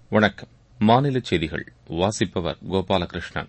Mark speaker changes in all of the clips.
Speaker 1: வணக்கம் மாநில செய்திகள் வாசிப்பவர் கோபாலகிருஷ்ணன்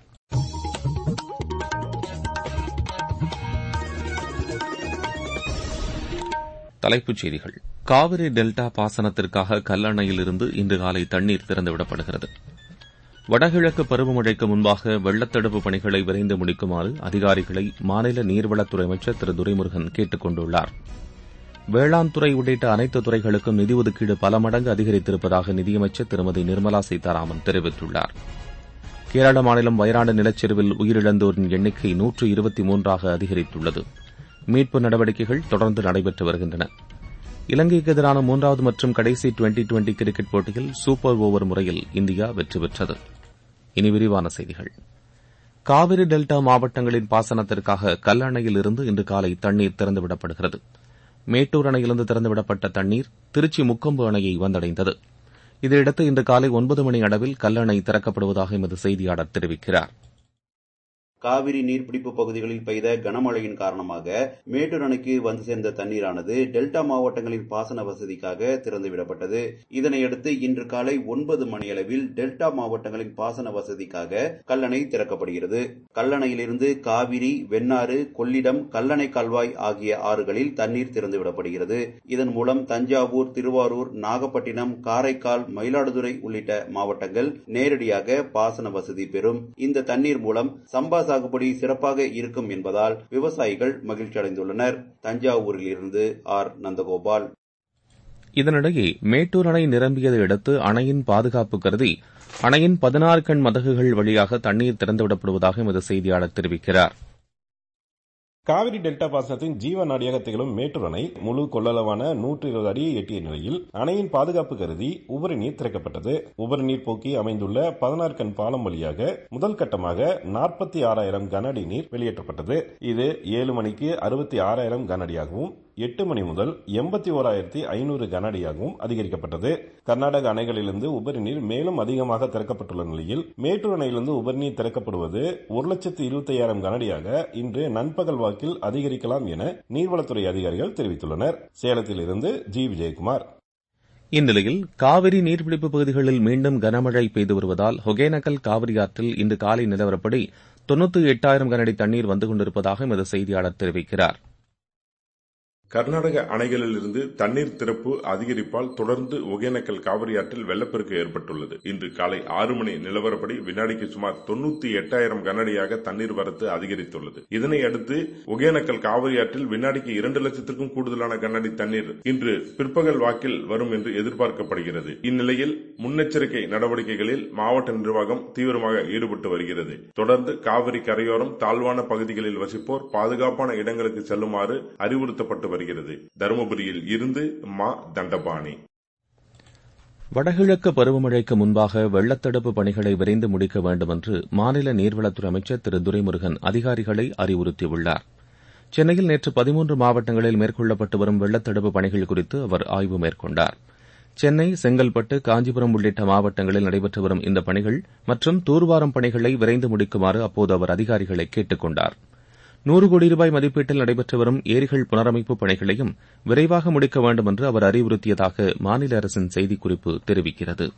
Speaker 1: தலைப்புச் செய்திகள் காவிரி டெல்டா பாசனத்திற்காக கல்லணையிலிருந்து இன்று காலை தண்ணீர் திறந்துவிடப்படுகிறது வடகிழக்கு பருவமழைக்கு முன்பாக வெள்ளத்தடுப்பு பணிகளை விரைந்து முடிக்குமாறு அதிகாரிகளை மாநில நீர்வளத்துறை அமைச்சர் திரு துரைமுருகன் கேட்டுக் கொண்டுள்ளார் வேளாண் துறை உள்ளிட்ட அனைத்து துறைகளுக்கும் நிதி ஒதுக்கீடு பல மடங்கு அதிகரித்திருப்பதாக நிதியமைச்சர் திருமதி நிர்மலா சீதாராமன் தெரிவித்துள்ளார் கேரள மாநிலம் வயநாடு நிலச்சரிவில் உயிரிழந்தோரின் எண்ணிக்கை நூற்று இருபத்தி மூன்றாக அதிகரித்துள்ளது மீட்பு நடவடிக்கைகள் தொடர்ந்து நடைபெற்று வருகின்றன இலங்கைக்கு எதிரான மூன்றாவது மற்றும் கடைசி டுவெண்டி டுவெண்டி கிரிக்கெட் போட்டியில் சூப்பர் ஓவர் முறையில் இந்தியா வெற்றி பெற்றது இனி விரிவான செய்திகள் காவிரி டெல்டா மாவட்டங்களின் பாசனத்திற்காக கல்லணையில் இருந்து இன்று காலை தண்ணீர் திறந்துவிடப்படுகிறது மேட்டூர் அணையிலிருந்து திறந்துவிடப்பட்ட தண்ணீர் திருச்சி முக்கொம்பு அணையை வந்தடைந்தது இதையடுத்து இன்று காலை ஒன்பது மணி அளவில் கல்லணை திறக்கப்படுவதாக எமது செய்தியாளர் தெரிவிக்கிறார்
Speaker 2: காவிரி நீர்பிடிப்பு பகுதிகளில் பெய்த கனமழையின் காரணமாக மேட்டூர் அணைக்கு வந்து சேர்ந்த தண்ணீரானது டெல்டா மாவட்டங்களின் பாசன வசதிக்காக திறந்துவிடப்பட்டது இதனையடுத்து இன்று காலை ஒன்பது மணியளவில் டெல்டா மாவட்டங்களின் பாசன வசதிக்காக கல்லணை திறக்கப்படுகிறது கல்லணையிலிருந்து காவிரி வெண்ணாறு கொள்ளிடம் கல்லணை கால்வாய் ஆகிய ஆறுகளில் தண்ணீர் திறந்துவிடப்படுகிறது இதன் மூலம் தஞ்சாவூர் திருவாரூர் நாகப்பட்டினம் காரைக்கால் மயிலாடுதுறை உள்ளிட்ட மாவட்டங்கள் நேரடியாக பாசன வசதி பெறும் இந்த தண்ணீர் மூலம் சம்பா சாகுபடி சிறப்பாக இருக்கும் என்பதால் விவசாயிகள் மகிழ்ச்சி அடைந்துள்ளனர் தஞ்சாவூரில் இருந்து ஆர் நந்தகோபால்
Speaker 1: இதனிடையே மேட்டூர் அணை நிரம்பியதை அடுத்து அணையின் பாதுகாப்பு கருதி அணையின் பதினாறு கண் மதகுகள் வழியாக தண்ணீர் திறந்துவிடப்படுவதாக எமது செய்தியாளர் தெரிவிக்கிறார்
Speaker 3: காவிரி டெல்டா பாசனத்தின் ஜீவ நாடியாக திகழும் மேட்டூர் அணை முழு கொள்ளளவான நூற்று இருபது அடியை எட்டிய நிலையில் அணையின் பாதுகாப்பு கருதி உபரி நீர் திறக்கப்பட்டது உபரி நீர் போக்கி அமைந்துள்ள பதினாறு கண் பாலம் வழியாக முதல் கட்டமாக நாற்பத்தி ஆறாயிரம் கன அடி நீர் வெளியேற்றப்பட்டது இது ஏழு மணிக்கு அறுபத்தி ஆறாயிரம் கன அடியாகவும் எட்டு மணி முதல் எண்பத்தி ஓராயிரத்தி ஐநூறு கன அடியாகவும் அதிகரிக்கப்பட்டது கர்நாடக அணைகளிலிருந்து உபரி நீர் மேலும் அதிகமாக திறக்கப்பட்டுள்ள நிலையில் மேட்டூர் அணையிலிருந்து உபரி நீர் திறக்கப்படுவது ஒரு லட்சத்து இருபத்தி ஐயாயிரம் கனஅடியாக இன்று நண்பகல் வாக்கில் அதிகரிக்கலாம் என நீர்வளத்துறை அதிகாரிகள் தெரிவித்துள்ளனர் சேலத்தில் இருந்து ஜி விஜயகுமார்
Speaker 1: இந்நிலையில் காவிரி நீர்பிடிப்பு பகுதிகளில் மீண்டும் கனமழை பெய்து வருவதால் ஒகேனக்கல் காவிரி ஆற்றில் இன்று காலை நிலவரப்படி தொன்னூத்தி எட்டாயிரம் கனஅடி தண்ணீர் வந்து கொண்டிருப்பதாக எமது செய்தியாளர் தெரிவிக்கிறார்
Speaker 4: கர்நாடக அணைகளிலிருந்து தண்ணீர் திறப்பு அதிகரிப்பால் தொடர்ந்து ஒகேனக்கல் காவிரி ஆற்றில் வெள்ளப்பெருக்கு ஏற்பட்டுள்ளது இன்று காலை ஆறு மணி நிலவரப்படி வினாடிக்கு சுமார் தொன்னூத்தி எட்டாயிரம் கனஅடியாக தண்ணீர் வரத்து அதிகரித்துள்ளது இதனை அடுத்து ஒகேனக்கல் காவிரி ஆற்றில் வினாடிக்கு இரண்டு லட்சத்திற்கும் கூடுதலான கனஅடி தண்ணீர் இன்று பிற்பகல் வாக்கில் வரும் என்று எதிர்பார்க்கப்படுகிறது இந்நிலையில் முன்னெச்சரிக்கை நடவடிக்கைகளில் மாவட்ட நிர்வாகம் தீவிரமாக ஈடுபட்டு வருகிறது தொடர்ந்து காவிரி கரையோரம் தாழ்வான பகுதிகளில் வசிப்போர் பாதுகாப்பான இடங்களுக்கு செல்லுமாறு அறிவுறுத்தப்பட்டு வருகிறது தருமபுரியில் இருந்து மா தண்டபாணி
Speaker 1: வடகிழக்கு பருவமழைக்கு முன்பாக வெள்ளத்தடுப்பு பணிகளை விரைந்து முடிக்க வேண்டும் என்று மாநில நீர்வளத்துறை அமைச்சர் திரு துரைமுருகன் அதிகாரிகளை அறிவுறுத்தியுள்ளார் சென்னையில் நேற்று பதிமூன்று மாவட்டங்களில் மேற்கொள்ளப்பட்டு வரும் வெள்ளத்தடுப்பு பணிகள் குறித்து அவர் ஆய்வு மேற்கொண்டார் சென்னை செங்கல்பட்டு காஞ்சிபுரம் உள்ளிட்ட மாவட்டங்களில் நடைபெற்று வரும் இந்த பணிகள் மற்றும் தூர்வாரும் பணிகளை விரைந்து முடிக்குமாறு அப்போது அவர் அதிகாரிகளை கேட்டுக் கொண்டாா் நூறு கோடி ரூபாய் மதிப்பீட்டில் நடைபெற்று வரும் ஏரிகள் புனரமைப்பு பணிகளையும் விரைவாக முடிக்க வேண்டும் என்று அவர் அறிவுறுத்தியதாக மாநில அரசின் செய்திக்குறிப்பு தெரிவிக்கிறது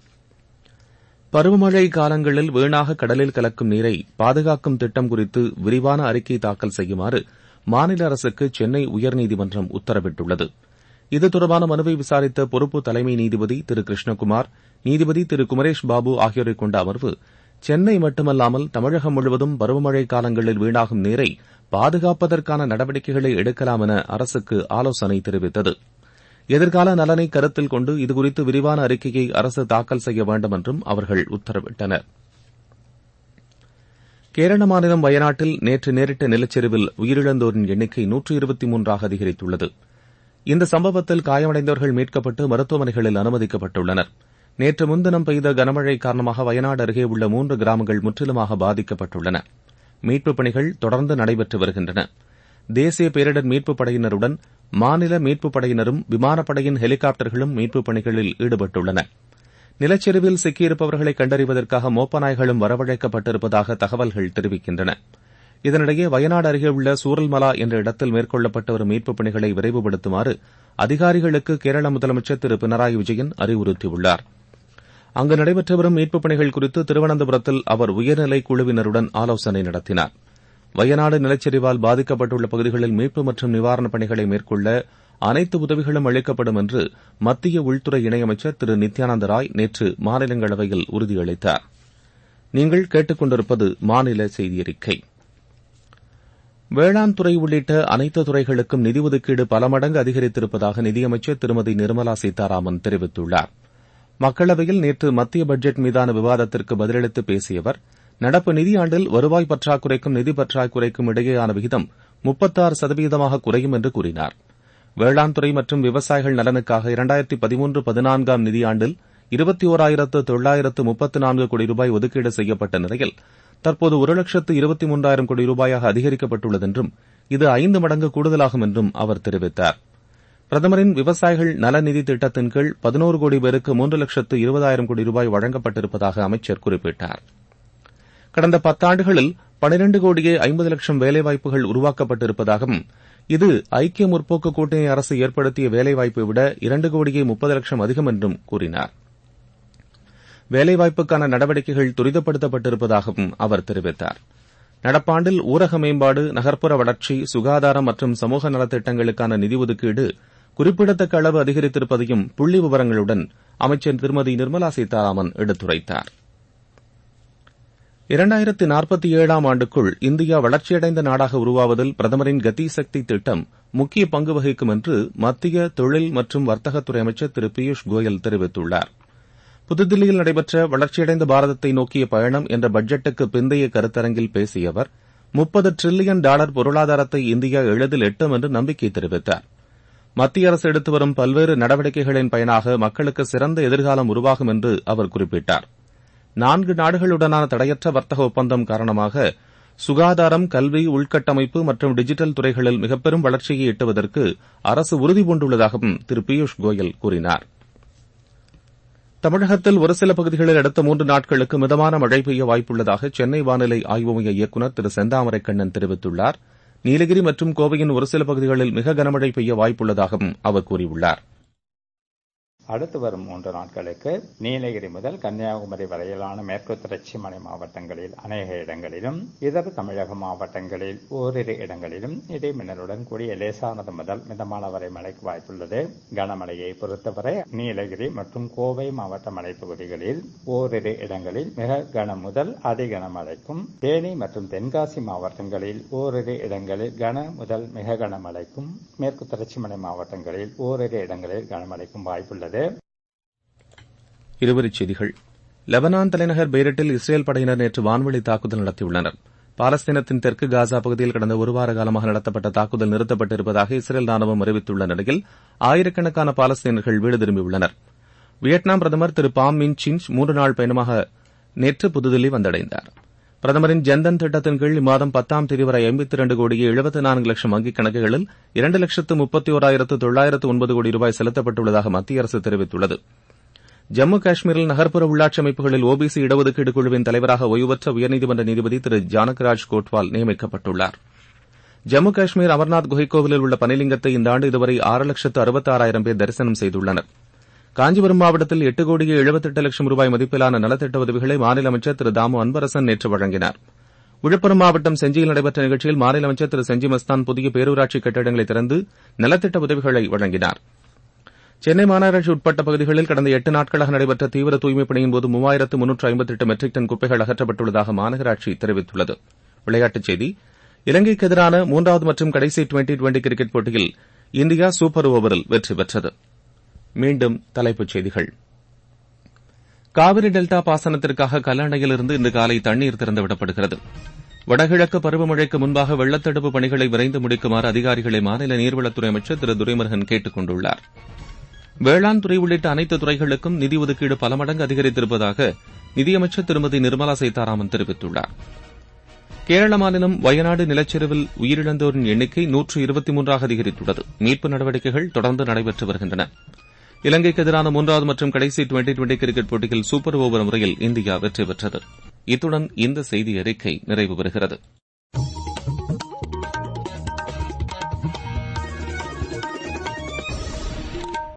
Speaker 1: பருவமழை காலங்களில் வீணாக கடலில் கலக்கும் நீரை பாதுகாக்கும் திட்டம் குறித்து விரிவான அறிக்கை தாக்கல் செய்யுமாறு மாநில அரசுக்கு சென்னை உயர்நீதிமன்றம் உத்தரவிட்டுள்ளது இது தொடர்பான மனுவை விசாரித்த பொறுப்பு தலைமை நீதிபதி திரு கிருஷ்ணகுமார் நீதிபதி திரு குமரேஷ் பாபு ஆகியோரை கொண்ட அமர்வு சென்னை மட்டுமல்லாமல் தமிழகம் முழுவதும் பருவமழை காலங்களில் வீணாகும் நீரை பாதுகாப்பதற்கான நடவடிக்கைகளை எடுக்கலாம் என அரசுக்கு ஆலோசனை தெரிவித்தது எதிர்கால நலனை கருத்தில் கொண்டு இதுகுறித்து விரிவான அறிக்கையை அரசு தாக்கல் செய்ய வேண்டும் என்றும் அவர்கள் உத்தரவிட்டனர் கேரள மாநிலம் வயநாட்டில் நேற்று நேரிட்ட நிலச்சரிவில் உயிரிழந்தோரின் எண்ணிக்கை நூற்று இருபத்தி மூன்றாக அதிகரித்துள்ளது இந்த சம்பவத்தில் காயமடைந்தவர்கள் மீட்கப்பட்டு மருத்துவமனைகளில் அனுமதிக்கப்பட்டுள்ளனர் நேற்று முன்தினம் பெய்த கனமழை காரணமாக வயநாடு அருகே உள்ள மூன்று கிராமங்கள் முற்றிலுமாக பாதிக்கப்பட்டுள்ளன மீட்புப் பணிகள் தொடர்ந்து நடைபெற்று வருகின்றன தேசிய பேரிடர் மீட்புப் படையினருடன் மாநில மீட்புப் படையினரும் விமானப்படையின் ஹெலிகாப்டர்களும் மீட்புப் பணிகளில் ஈடுபட்டுள்ளன நிலச்சரிவில் சிக்கியிருப்பவர்களை கண்டறிவதற்காக மோப்ப நாய்களும் வரவழைக்கப்பட்டிருப்பதாக தகவல்கள் தெரிவிக்கின்றன இதனிடையே வயநாடு அருகே உள்ள சூரல்மலா என்ற இடத்தில் மேற்கொள்ளப்பட்டு வரும் மீட்புப் பணிகளை விரைவுபடுத்துமாறு அதிகாரிகளுக்கு கேரள முதலமைச்சர் திரு பினராயி விஜயன் அறிவுறுத்தியுள்ளார் அங்கு நடைபெற்று வரும் மீட்புப் பணிகள் குறித்து திருவனந்தபுரத்தில் அவர் உயர்நிலை குழுவினருடன் ஆலோசனை நடத்தினார் வயநாடு நிலச்சரிவால் பாதிக்கப்பட்டுள்ள பகுதிகளில் மீட்பு மற்றும் நிவாரணப் பணிகளை மேற்கொள்ள அனைத்து உதவிகளும் அளிக்கப்படும் என்று மத்திய உள்துறை இணையமைச்சர் திரு நித்யானந்த ராய் நேற்று மாநிலங்களவையில் உறுதியளித்தார் நீங்கள் கேட்டுக் கொண்டிருப்பது மாநில செய்தியறிக்கை வேளாண் துறை உள்ளிட்ட அனைத்து துறைகளுக்கும் நிதி ஒதுக்கீடு பல மடங்கு அதிகரித்திருப்பதாக நிதியமைச்சர் திருமதி நிர்மலா சீதாராமன் தெரிவித்துள்ளார் மக்களவையில் நேற்று மத்திய பட்ஜெட் மீதான விவாதத்திற்கு பதிலளித்து பேசிய அவர் நடப்பு நிதியாண்டில் வருவாய் பற்றாக்குறைக்கும் நிதி பற்றாக்குறைக்கும் இடையேயான விகிதம் முப்பத்தாறு சதவீதமாக குறையும் என்று கூறினார் வேளாண் துறை மற்றும் விவசாயிகள் நலனுக்காக இரண்டாயிரத்தி பதிமூன்று பதினான்காம் நிதியாண்டில் இருபத்தி ஓராயிரத்து தொள்ளாயிரத்து முப்பத்து நான்கு கோடி ரூபாய் ஒதுக்கீடு செய்யப்பட்ட நிலையில் தற்போது ஒரு லட்சத்து இருபத்தி மூன்றாயிரம் கோடி ரூபாயாக அதிகரிக்கப்பட்டுள்ளது என்றும் இது ஐந்து மடங்கு கூடுதலாகும் என்றும் அவர் தெரிவித்தார் பிரதமரின் விவசாயிகள் நல நிதி திட்டத்தின் கீழ் பதினோரு கோடி பேருக்கு மூன்று லட்சத்து இருபதாயிரம் கோடி ரூபாய் வழங்கப்பட்டிருப்பதாக அமைச்சர் குறிப்பிட்டார் கடந்த பத்தாண்டுகளில் பனிரண்டு கோடியே ஐம்பது லட்சம் வேலைவாய்ப்புகள் உருவாக்கப்பட்டிருப்பதாகவும் இது ஐக்கிய முற்போக்கு கூட்டணி அரசு ஏற்படுத்திய வேலைவாய்ப்பை விட இரண்டு கோடியே முப்பது லட்சம் அதிகம் என்றும் கூறினார் வேலைவாய்ப்புக்கான நடவடிக்கைகள் துரிதப்படுத்தப்பட்டிருப்பதாகவும் அவர் தெரிவித்தார் நடப்பாண்டில் ஊரக மேம்பாடு நகர்ப்புற வளர்ச்சி சுகாதாரம் மற்றும் சமூக நலத்திட்டங்களுக்கான நிதி ஒதுக்கீடு குறிப்பிடத்தக்க அளவு அதிகரித்திருப்பதையும் புள்ளி விவரங்களுடன் அமைச்சர் திருமதி நிர்மலா சீதாராமன் எடுத்துரைத்தார் இரண்டாயிரத்து நாற்பத்தி ஏழாம் ஆண்டுக்குள் இந்தியா வளர்ச்சியடைந்த நாடாக உருவாவதில் பிரதமரின் கதி சக்தி திட்டம் முக்கிய பங்கு வகிக்கும் என்று மத்திய தொழில் மற்றும் வர்த்தகத்துறை அமைச்சர் திரு பியூஷ் கோயல் தெரிவித்துள்ளார் புதுதில்லியில் நடைபெற்ற வளர்ச்சியடைந்த பாரதத்தை நோக்கிய பயணம் என்ற பட்ஜெட்டுக்கு பிந்தைய கருத்தரங்கில் பேசிய அவர் முப்பது டிரில்லியன் டாலர் பொருளாதாரத்தை இந்தியா எளிதில் எட்டும் என்று நம்பிக்கை தெரிவித்தார் மத்திய அரசு எடுத்து வரும் பல்வேறு நடவடிக்கைகளின் பயனாக மக்களுக்கு சிறந்த எதிர்காலம் உருவாகும் என்று அவர் குறிப்பிட்டார் நான்கு நாடுகளுடனான தடையற்ற வர்த்தக ஒப்பந்தம் காரணமாக சுகாதாரம் கல்வி உள்கட்டமைப்பு மற்றும் டிஜிட்டல் துறைகளில் மிகப்பெரும் வளர்ச்சியை எட்டுவதற்கு அரசு உறுதிபூண்டுள்ளதாகவும் திரு பியூஷ் கோயல் கூறினார் தமிழகத்தில் ஒரு சில பகுதிகளில் அடுத்த மூன்று நாட்களுக்கு மிதமான மழை பெய்ய வாய்ப்புள்ளதாக சென்னை வானிலை ஆய்வு மைய இயக்குநர் திரு செந்தாமரை கண்ணன் தெரிவித்துள்ளார் நீலகிரி மற்றும் கோவையின் ஒரு சில பகுதிகளில் மிக கனமழை பெய்ய வாய்ப்புள்ளதாகவும் அவர் கூறியுள்ளார்
Speaker 5: அடுத்து வரும் மூன்று நாட்களுக்கு நீலகிரி முதல் கன்னியாகுமரி வரையிலான மேற்கு தொடர்ச்சி மலை மாவட்டங்களில் அநேக இடங்களிலும் இதர தமிழக மாவட்டங்களில் ஓரிரு இடங்களிலும் இடி மின்னலுடன் கூடிய லேசானது முதல் மிதமான வரை மழைக்கு வாய்ப்புள்ளது கனமழையை பொறுத்தவரை நீலகிரி மற்றும் கோவை மாவட்ட மலைப்பகுதிகளில் ஓரிரு இடங்களில் மிக கன முதல் அதி கனமழைக்கும் தேனி மற்றும் தென்காசி மாவட்டங்களில் ஓரிரு இடங்களில் கன முதல் மிக கனமழைக்கும் மேற்கு தொடர்ச்சி மலை மாவட்டங்களில் ஓரிரு இடங்களில் கனமழைக்கும் வாய்ப்புள்ளது
Speaker 1: இருவரிச் செய்திகள் லெபனான் தலைநகர் பெய்ரட்டில் இஸ்ரேல் படையினர் நேற்று வான்வழி தாக்குதல் நடத்தியுள்ளனர் பாலஸ்தீனத்தின் தெற்கு காசா பகுதியில் கடந்த ஒருவார காலமாக நடத்தப்பட்ட தாக்குதல் நிறுத்தப்பட்டிருப்பதாக இஸ்ரேல் ராணுவம் அறிவித்துள்ள நிலையில் ஆயிரக்கணக்கான பாலஸ்தீனர்கள் வீடு திரும்பியுள்ளனர் வியட்நாம் பிரதமர் திரு பாம் மின் சின்ச் மூன்று நாள் பயணமாக நேற்று புதுதில்லி வந்தடைந்தார் பிரதமரின் ஜன்தன் திட்டத்தின் கீழ் இம்மாதம் பத்தாம் தேதி வரை ஐம்பத்தி இரண்டு கோடியே எழுபத்தி நான்கு லட்சம் வங்கிக் கணக்குகளில் இரண்டு லட்சத்து முப்பத்தி ஓராயிரத்து தொள்ளாயிரத்து ஒன்பது கோடி ரூபாய் செலுத்தப்பட்டுள்ளதாக மத்திய அரசு தெரிவித்துள்ளது ஜம்மு காஷ்மீரில் நகர்ப்புற உள்ளாட்சி அமைப்புகளில் ஓபிசி இடஒதுக்கீடு குழுவின் தலைவராக ஓய்வு பெற்ற உயர்நீதிமன்ற நீதிபதி திரு ஜானகராஜ் கோட்வால் நியமிக்கப்பட்டுள்ளார் ஜம்மு காஷ்மீர் அமர்நாத் குகைக்கோவிலில் உள்ள பனிலிங்கத்தை இந்த ஆண்டு இதுவரை ஆறு லட்சத்து அறுபத்தாறாயிரம் பேர் தரிசனம் செய்துள்ளனர் காஞ்சிபுரம் மாவட்டத்தில் எட்டு கோடியே எழுபத்தெட்டு லட்சம் ரூபாய் மதிப்பிலான நலத்திட்ட உதவிகளை மாநில அமைச்சர் திரு தாமு அன்பரசன் நேற்று வழங்கினார் விழுப்புரம் மாவட்டம் செஞ்சியில் நடைபெற்ற நிகழ்ச்சியில் மாநில அமைச்சர் திரு செஞ்சி மஸ்தான் புதிய பேரூராட்சி கட்டிடங்களை திறந்து நலத்திட்ட உதவிகளை வழங்கினார் சென்னை மாநகராட்சி உட்பட்ட பகுதிகளில் கடந்த எட்டு நாட்களாக நடைபெற்ற தீவிர தூய்மைப் பணியின்போது மூவாயிரத்து முன்னூற்று ஐம்பத்தெட்டு மெட்ரிக் டன் குப்பைகள் அகற்றப்பட்டுள்ளதாக மாநகராட்சி தெரிவித்துள்ளது விளையாட்டுச் செய்தி இலங்கைக்கு எதிரான மூன்றாவது மற்றும் கடைசி டுவெண்டி டுவெண்டி கிரிக்கெட் போட்டியில் இந்தியா சூப்பர் ஓவரில் வெற்றி பெற்றது மீண்டும் தலைப்புச் செய்திகள் காவிரி டெல்டா பாசனத்திற்காக கல்லணையிலிருந்து இன்று காலை தண்ணீர் திறந்துவிடப்படுகிறது வடகிழக்கு பருவமழைக்கு முன்பாக வெள்ளத்தடுப்பு பணிகளை விரைந்து முடிக்குமாறு அதிகாரிகளை மாநில நீர்வளத்துறை அமைச்சர் திரு துரைமுருகன் கேட்டுக் கொண்டுள்ளார் வேளாண் துறை உள்ளிட்ட அனைத்து துறைகளுக்கும் நிதி ஒதுக்கீடு பல மடங்கு அதிகரித்திருப்பதாக நிதியமைச்சர் திருமதி நிர்மலா சீதாராமன் தெரிவித்துள்ளார் கேரள மாநிலம் வயநாடு நிலச்சரிவில் உயிரிழந்தோரின் எண்ணிக்கை நூற்று இருபத்தி மூன்றாக அதிகரித்துள்ளது மீட்பு நடவடிக்கைகள் தொடர்ந்து நடைபெற்று வருகின்றன இலங்கைக்கு எதிரான மூன்றாவது மற்றும் கடைசி டுவெண்டி டுவெண்டி கிரிக்கெட் போட்டியில் சூப்பர் ஓவர் முறையில் இந்தியா வெற்றி பெற்றது இத்துடன் இந்த செய்தி அறிக்கை நிறைவு பெறுகிறது